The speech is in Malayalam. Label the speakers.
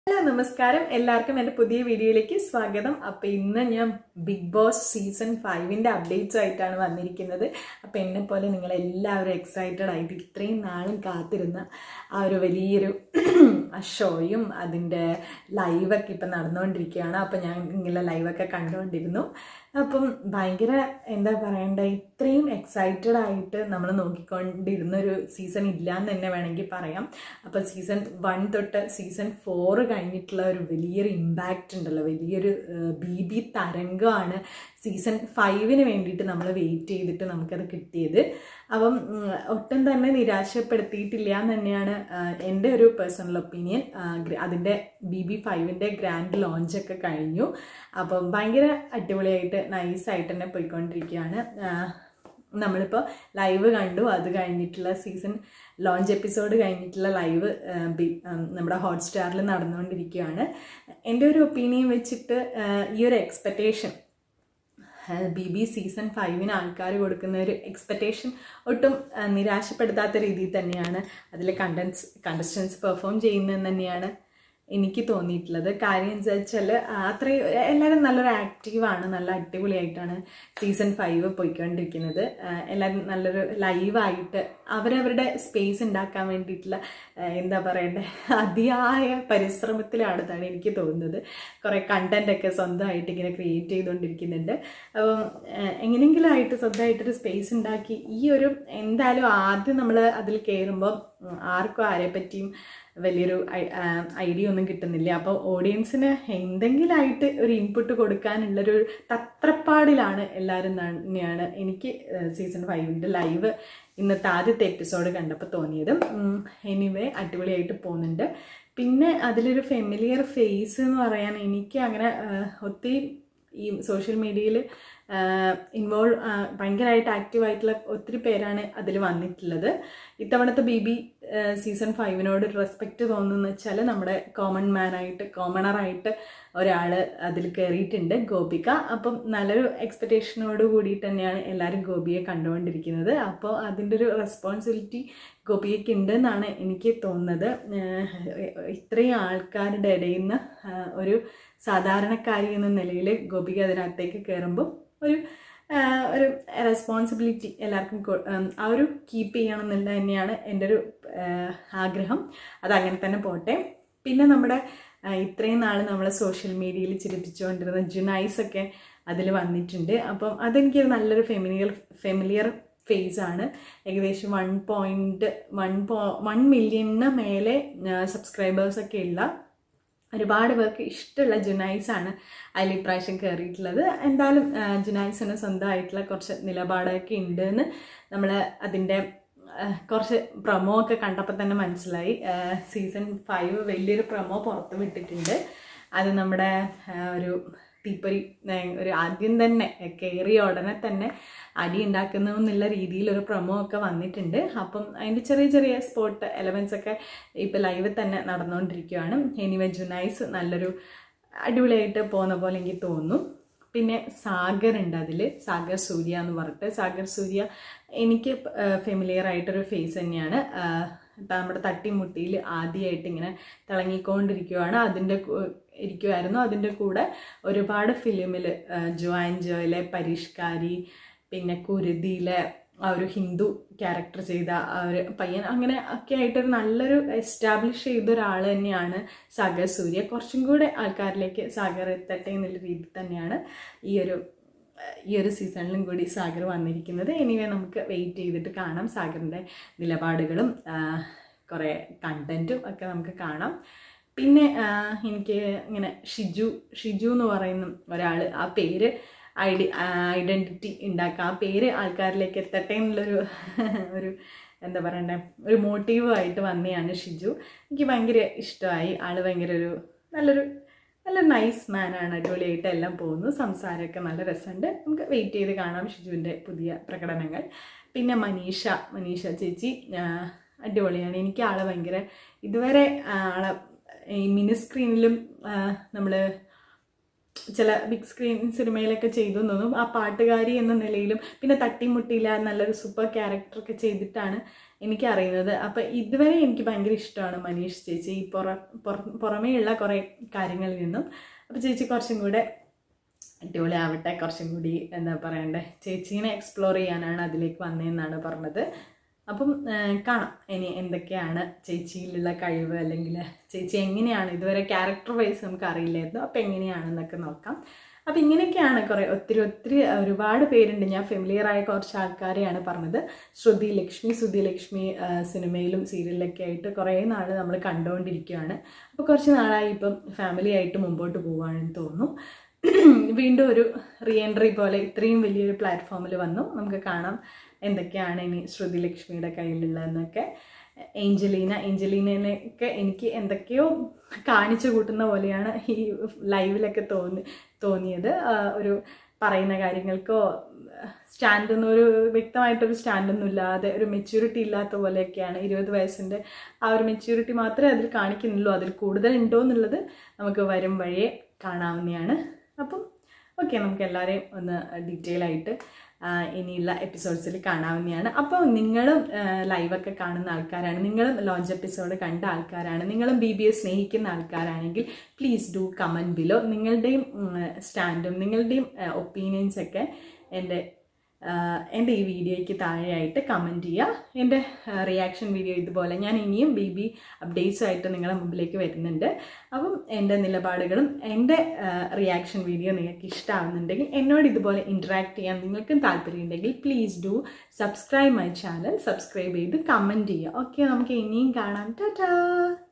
Speaker 1: ഹലോ നമസ്കാരം എല്ലാവർക്കും എൻ്റെ പുതിയ വീഡിയോയിലേക്ക് സ്വാഗതം അപ്പോൾ ഇന്ന് ഞാൻ ബിഗ് ബോസ് സീസൺ ഫൈവിൻ്റെ അപ്ഡേറ്റ്സ് ആയിട്ടാണ് വന്നിരിക്കുന്നത് അപ്പോൾ എന്നെ പോലെ നിങ്ങൾ എല്ലാവരും എക്സൈറ്റഡ് ആയിട്ട് ഇത്രയും നാളും കാത്തിരുന്ന ആ ഒരു വലിയൊരു ഷോയും അതിൻ്റെ ലൈവൊക്കെ ഇപ്പം നടന്നുകൊണ്ടിരിക്കുകയാണ് അപ്പോൾ ഞാൻ ഇങ്ങനെ ലൈവൊക്കെ കണ്ടുകൊണ്ടിരുന്നു അപ്പം ഭയങ്കര എന്താ പറയണ്ടേ ഇത്രയും എക്സൈറ്റഡ് ആയിട്ട് നമ്മൾ നോക്കിക്കൊണ്ടിരുന്ന ഒരു സീസൺ ഇല്ല എന്ന് തന്നെ വേണമെങ്കിൽ പറയാം അപ്പോൾ സീസൺ വൺ തൊട്ട് സീസൺ ഫോർ കഴിഞ്ഞിട്ടുള്ള ഒരു വലിയൊരു ഇമ്പാക്റ്റ് ഉണ്ടല്ലോ വലിയൊരു ബി ബി തരംഗമാണ് സീസൺ ഫൈവിന് വേണ്ടിയിട്ട് നമ്മൾ വെയിറ്റ് ചെയ്തിട്ട് നമുക്കത് കിട്ടിയത് അപ്പം ഉം, ഒട്ടും തന്നെ നിരാശപ്പെടുത്തിയിട്ടില്ല എന്ന് തന്നെയാണ് ആ, എൻ്റെ ഒരു പേഴ്സണൽ ഒപ്പീനിയൻ അതിൻ്റെ ബി ബി ഫൈവിൻ്റെ ഗ്രാൻഡ് ലോഞ്ചൊക്കെ കഴിഞ്ഞു അപ്പം ഭയങ്കര അടിപൊളിയായിട്ട് നൈസായിട്ട് തന്നെ പോയിക്കൊണ്ടിരിക്കുകയാണ് ആ, നമ്മളിപ്പോൾ ലൈവ് കണ്ടു അത് കഴിഞ്ഞിട്ടുള്ള സീസൺ ലോഞ്ച് എപ്പിസോഡ് കഴിഞ്ഞിട്ടുള്ള ലൈവ് നമ്മുടെ ഹോട്ട്സ്റ്റാറിൽ നടന്നുകൊണ്ടിരിക്കുകയാണ് എൻ്റെ ഒരു ഒപ്പീനിയൻ വെച്ചിട്ട് ആ, ഈ ഒരു എക്സ്പെക്റ്റേഷൻ ബി ബി സീസൺ ഫൈവിന് ആൾക്കാർ കൊടുക്കുന്ന ഒരു എക്സ്പെക്റ്റേഷൻ ഒട്ടും ആ, നിരാശപ്പെടുത്താത്ത രീതിയിൽ തന്നെയാണ് അതിൽ കണ്ടൻസ് കണ്ടസ്റ്റൻസ് പെർഫോം ചെയ്യുന്നതെന്ന് തന്നെയാണ് എനിക്ക് തോന്നിയിട്ടുള്ളത് കാര്യം എന്താ വെച്ചാൽ അത്രയും എല്ലാവരും നല്ലൊരു ആക്റ്റീവാണ് നല്ല അടിപൊളിയായിട്ടാണ് സീസൺ ഫൈവ് പോയിക്കൊണ്ടിരിക്കുന്നത് ആ, എല്ലാവരും നല്ലൊരു ലൈവായിട്ട് അവരവരുടെ സ്പേസ് ഉണ്ടാക്കാൻ വേണ്ടിയിട്ടുള്ള ആ, എന്താ പറയണ്ടേ അതിയായ പരിശ്രമത്തിലാണെന്നാണ് എനിക്ക് തോന്നുന്നത് കുറേ കണ്ടൻ്റ് ഒക്കെ സ്വന്തമായിട്ട് ഇങ്ങനെ ക്രിയേറ്റ് ചെയ്തുകൊണ്ടിരിക്കുന്നുണ്ട് അപ്പം ആ, എങ്ങനെയെങ്കിലും ആയിട്ട് സ്വന്തമായിട്ടൊരു സ്പേസ് ഉണ്ടാക്കി ഈ ഒരു എന്തായാലും ആദ്യം നമ്മൾ അതിൽ കയറുമ്പോൾ ഉം, ആർക്കും ആരെ പറ്റിയും വലിയൊരു ഐഡിയ ഒന്നും കിട്ടുന്നില്ല അപ്പോൾ ഓഡിയൻസിന് എന്തെങ്കിലുമായിട്ട് ഒരു ഇൻപുട്ട് കൊടുക്കാനുള്ളൊരു തത്രപ്പാടിലാണ് എല്ലാവരും തന്നെയാണ് എനിക്ക് സീസൺ ഫൈവിൻ്റെ ലൈവ് ഇന്നത്തെ ആദ്യത്തെ എപ്പിസോഡ് കണ്ടപ്പോൾ തോന്നിയത് എനിവേ അടിപൊളിയായിട്ട് പോകുന്നുണ്ട് പിന്നെ അതിലൊരു ഫെമിലിയർ ഫേസ് എന്ന് പറയാൻ എനിക്ക് അങ്ങനെ ആ, ഒത്തിരി ഈ സോഷ്യൽ മീഡിയയിൽ ഇൻവോൾവ് ഭയങ്കരമായിട്ട് ആക്റ്റീവ് ആയിട്ടുള്ള ഒത്തിരി പേരാണ് അതിൽ വന്നിട്ടുള്ളത് ഇത്തവണത്തെ ബി ബി സീസൺ ഫൈവിനോട് റെസ്പെക്റ്റ് തോന്നുന്നു വെച്ചാൽ നമ്മുടെ കോമൺ മാനായിട്ട് കോമണറായിട്ട് ഒരാൾ അതിൽ കയറിയിട്ടുണ്ട് ഗോപിക അപ്പം നല്ലൊരു എക്സ്പെക്റ്റേഷനോട് കൂടിയിട്ട് തന്നെയാണ് എല്ലാവരും ഗോപിയെ കണ്ടുകൊണ്ടിരിക്കുന്നത് അപ്പോൾ അതിൻ്റെ ഒരു റെസ്പോൺസിബിലിറ്റി ഗോപികയ്ക്ക് ഉണ്ട് എന്നാണ് എനിക്ക് തോന്നുന്നത് ഏഹ് ഇത്രയും ആൾക്കാരുടെ ഇടയിൽ നിന്ന് ഒരു സാധാരണക്കാരി എന്ന നിലയിൽ ഗോപിക അതിനകത്തേക്ക് കയറുമ്പോൾ ഒരു ആഹ് ഒരു റെസ്പോൺസിബിലിറ്റി എല്ലാവർക്കും കൊ- ഉം, ആ ഒരു കീപ്പ് ചെയ്യണം എന്നുള്ള തന്നെയാണ് എൻ്റെ ഒരു ആഹ് ആഗ്രഹം അതങ്ങനെ തന്നെ പോട്ടെ പിന്നെ നമ്മുടെ ആഹ് ഇത്രയും നാൾ നമ്മൾ സോഷ്യൽ മീഡിയയിൽ ചിരിപ്പിച്ചുകൊണ്ടിരുന്ന ജുനൈസ് ഒക്കെ അതിൽ വന്നിട്ടുണ്ട് അപ്പം അതെനിക്ക് നല്ലൊരു ഫെമിലിയർ ഫെമിലിയർ ഫേസ് ആണ് ഏകദേശം വൺ പോയിൻറ്റ് വൺ പോ വൺ മില്യണിന് മേലെ സബ്സ്ക്രൈബേഴ്സ് ഒക്കെ ഉള്ള ഒരുപാട് പേർക്ക് ഇഷ്ടമുള്ള ജുനൈസാണ് അതിൽ ഇപ്രാവശ്യം കയറിയിട്ടുള്ളത് എന്തായാലും ആ, ജുനൈസിന് സ്വന്തമായിട്ടുള്ള കുറച്ച് നിലപാടൊക്കെ ഉണ്ട് എന്ന് നമ്മൾ അതിൻ്റെ ആ, കുറച്ച് പ്രൊമോ ഒക്കെ കണ്ടപ്പോൾ തന്നെ മനസ്സിലായി സീസൺ ഫൈവ് വലിയൊരു പ്രൊമോ പുറത്ത് വിട്ടിട്ടുണ്ട് അത് നമ്മുടെ ആ, ഒരു തീപ്പൊരി ആ, ഒരു ആദ്യം തന്നെ കയറിയ ഉടനെ തന്നെ അടി ഉണ്ടാക്കുന്നു എന്നുള്ള രീതിയിൽ ഒരു പ്രൊമോ ഒക്കെ വന്നിട്ടുണ്ട് അപ്പം അതിൻ്റെ ചെറിയ ചെറിയ സ്പോട്ട് എലമെൻസ് ഒക്കെ ഇപ്പം ലൈവ് തന്നെ നടന്നുകൊണ്ടിരിക്കുകയാണ് എനിവേ ജുനൈസ് നല്ലൊരു അടിപൊളിയായിട്ട് പോകുന്ന പോലെ എനിക്ക് തോന്നുന്നു പിന്നെ സാഗർ ഉണ്ട് അതിൽ സാഗർ സൂര്യ എന്ന് പറഞ്ഞിട്ട് സാഗർ സൂര്യ എനിക്ക് ഫെമിലിയർ ആയിട്ടൊരു ഫേസ് തന്നെയാണ് ആ, നമ്മുടെ തട്ടിമുട്ടിയിൽ ആദ്യമായിട്ട് ഇങ്ങനെ തിളങ്ങിക്കൊണ്ടിരിക്കുകയാണ് അതിൻ്റെ കു- ഇരിക്കുമായിരുന്നു അതിൻ്റെ കൂടെ ഒരുപാട് ഫിലിമിൽ ജോ ആൻഡ് ജോയിലെ പരിഷ്കാരി പിന്നെ കുരുതിയിലെ ആ ഒരു ഹിന്ദു ക്യാരക്ടർ ചെയ്ത ആ ഒരു പയ്യൻ അങ്ങനെ ഒക്കെ ആയിട്ടൊരു നല്ലൊരു എസ്റ്റാബ്ലിഷ് ചെയ്ത ഒരാൾ തന്നെയാണ് സാഗർ സൂര്യ കുറച്ചും കൂടെ ആൾക്കാരിലേക്ക് സാഗർ എത്തട്ടെ എന്നുള്ള രീതിയിൽ തന്നെയാണ് ഈ ഒരു ഈ ഒരു സീസണിലും കൂടി സാഗർ വന്നിരിക്കുന്നത് എനിവേ നമുക്ക് വെയിറ്റ് ചെയ്തിട്ട് കാണാം സാഗറിൻ്റെ നിലപാടുകളും ആ, കുറേ കണ്ടൻറ്റും ഒക്കെ നമുക്ക് കാണാം പിന്നെ ആ, എനിക്ക് ഇങ്ങനെ ഷിജു ഷിജു എന്ന് പറയുന്ന ഒരാൾ ആ പേര് ഐഡി ഐഡൻറ്റിറ്റി ഉണ്ടാക്കുക ആ പേര് ആൾക്കാരിലേക്ക് എത്തട്ടെ എന്നുള്ളൊരു ഒരു എന്താ പറയണ്ടേ ഒരു മോട്ടീവായിട്ട് വന്നെയാണ് ഷിജു എനിക്ക് ഭയങ്കര ഇഷ്ടമായി ആൾ ഭയങ്കര ഒരു നല്ലൊരു നല്ല നൈസ് മാനാണ് അടിപൊളിയായിട്ട് എല്ലാം പോകുന്നു സംസാരമൊക്കെ നല്ല രസമുണ്ട് നമുക്ക് വെയിറ്റ് ചെയ്ത് കാണാം ഷിജുവിൻ്റെ പുതിയ പ്രകടനങ്ങൾ പിന്നെ മനീഷ മനീഷ ചേച്ചി ആ, അടിപൊളിയാണ് എനിക്ക് ആളെ ഭയങ്കര ഇതുവരെ ആ, ആളെ ഈ മിനി സ്ക്രീനിലും നമ്മൾ ചില ബിഗ് സ്ക്രീൻ സിനിമയിലൊക്കെ ചെയ്തു എന്ന് തോന്നും ആ പാട്ടുകാരി എന്ന നിലയിലും പിന്നെ തട്ടിമുട്ടിയില്ല നല്ലൊരു സൂപ്പർ ക്യാരക്ടറൊക്കെ ചെയ്തിട്ടാണ് എനിക്കറിയുന്നത് അപ്പം ഇതുവരെ എനിക്ക് ഭയങ്കര ഇഷ്ടമാണ് മനീഷ് ചേച്ചി ഈ പുറ പുറ- പുറമേയുള്ള കുറേ കാര്യങ്ങളിൽ നിന്നും അപ്പോൾ ചേച്ചി കുറച്ചും കൂടെ അടിപൊളിയാവട്ടെ കുറച്ചും കൂടി എന്താ പറയണ്ടേ ചേച്ചീനെ എക്സ്പ്ലോർ ചെയ്യാനാണ് അതിലേക്ക് വന്നതെന്നാണ് പറഞ്ഞത് അപ്പം ആ, കാണാം ഇനി എന്തൊക്കെയാണ് ചേച്ചിയിലുള്ള കഴിവ് അല്ലെങ്കിൽ ചേച്ചി എങ്ങനെയാണ് ഇതുവരെ ക്യാരക്ടർ വൈസ് നമുക്ക് അറിയില്ലായിരുന്നു അപ്പം എങ്ങനെയാണെന്നൊക്കെ നോക്കാം അപ്പം ഇങ്ങനെയൊക്കെയാണ് കുറേ ഒത്തിരി ഒത്തിരി ഒരുപാട് പേരുണ്ട് ഞാൻ ഫെമിലിയർ ആയ കുറച്ച് ആൾക്കാരെയാണ് പറഞ്ഞത് ശ്രുതി ലക്ഷ്മി ശ്രുതി ലക്ഷ്മി ആ, സിനിമയിലും സീരിയലിലൊക്കെ ആയിട്ട് കുറേ നാൾ നമ്മൾ കണ്ടുകൊണ്ടിരിക്കുകയാണ് അപ്പോൾ കുറച്ച് നാളായി ഇപ്പം ഫാമിലി ആയിട്ട് മുമ്പോട്ട് പോവുകയാണെന്ന് തോന്നുന്നു വീണ്ടും ഒരു റീ എൻട്രി പോലെ ഇത്രയും വലിയൊരു പ്ലാറ്റ്ഫോമിൽ വന്നു നമുക്ക് കാണാം എന്തൊക്കെയാണ് ഇനി ശ്രുതി ലക്ഷ്മിയുടെ കയ്യിലുള്ളതെന്നൊക്കെ ഏഞ്ചലീന ഏഞ്ചലീനയൊക്കെ എനിക്ക് എന്തൊക്കെയോ കാണിച്ചു കൂട്ടുന്ന പോലെയാണ് ഈ ലൈവിലൊക്കെ തോന്നി തോന്നിയത് ആ, ഒരു പറയുന്ന കാര്യങ്ങൾക്കോ സ്റ്റാൻഡൊന്നും ഒരു വ്യക്തമായിട്ടൊരു സ്റ്റാൻഡൊന്നും ഇല്ലാതെ ഒരു മെച്യൂരിറ്റി ഇല്ലാത്ത പോലെയൊക്കെയാണ് ഇരുപത് വയസ്സിൻ്റെ ആ ഒരു മെച്യൂരിറ്റി മാത്രമേ അതിൽ കാണിക്കുന്നുള്ളൂ അതിൽ കൂടുതൽ ഉണ്ടോ എന്നുള്ളത് നമുക്ക് വരും വഴിയെ കാണാവുന്നതാണ് അപ്പം ഓക്കെ നമുക്ക് എല്ലാവരെയും ഒന്ന് ഡീറ്റെയിൽ ആയിട്ട് ആ, ഇനിയുള്ള എപ്പിസോഡ്സിൽ കാണാവുന്നതാണ് അപ്പോൾ നിങ്ങളും ലൈവൊക്കെ കാണുന്ന ആൾക്കാരാണ് നിങ്ങളും ലോഞ്ച് എപ്പിസോഡ് കണ്ട ആൾക്കാരാണ് നിങ്ങളും ബി ബി എ സ്നേഹിക്കുന്ന ആൾക്കാരാണെങ്കിൽ പ്ലീസ് ഡു കമൻറ്റ് ബിലോ നിങ്ങളുടെയും സ്റ്റാൻഡും നിങ്ങളുടെയും ഒപ്പീനിയൻസ് ഒക്കെ എൻ്റെ ആഹ് എൻ്റെ ഈ വീഡിയോയ്ക്ക് താഴെയായിട്ട് കമൻറ്റ് ചെയ്യുക എൻ്റെ റിയാക്ഷൻ വീഡിയോ ഇതുപോലെ ഞാൻ ഇനിയും ബി ബി അപ്ഡേറ്റ്സുമായിട്ട് നിങ്ങളുടെ മുമ്പിലേക്ക് വരുന്നുണ്ട് അപ്പം എൻ്റെ നിലപാടുകളും എൻ്റെ റിയാക്ഷൻ വീഡിയോ നിങ്ങൾക്ക് ഇഷ്ടമാവുന്നുണ്ടെങ്കിൽ എന്നോട് ഇതുപോലെ ഇൻറ്ററാക്ട് ചെയ്യാൻ നിങ്ങൾക്കും താല്പര്യമുണ്ടെങ്കിൽ please do subscribe my channel subscribe ചെയ്ത് കമൻറ്റ് ചെയ്യുക ഓക്കെ നമുക്ക് ഇനിയും കാണാം ടാറ്റാ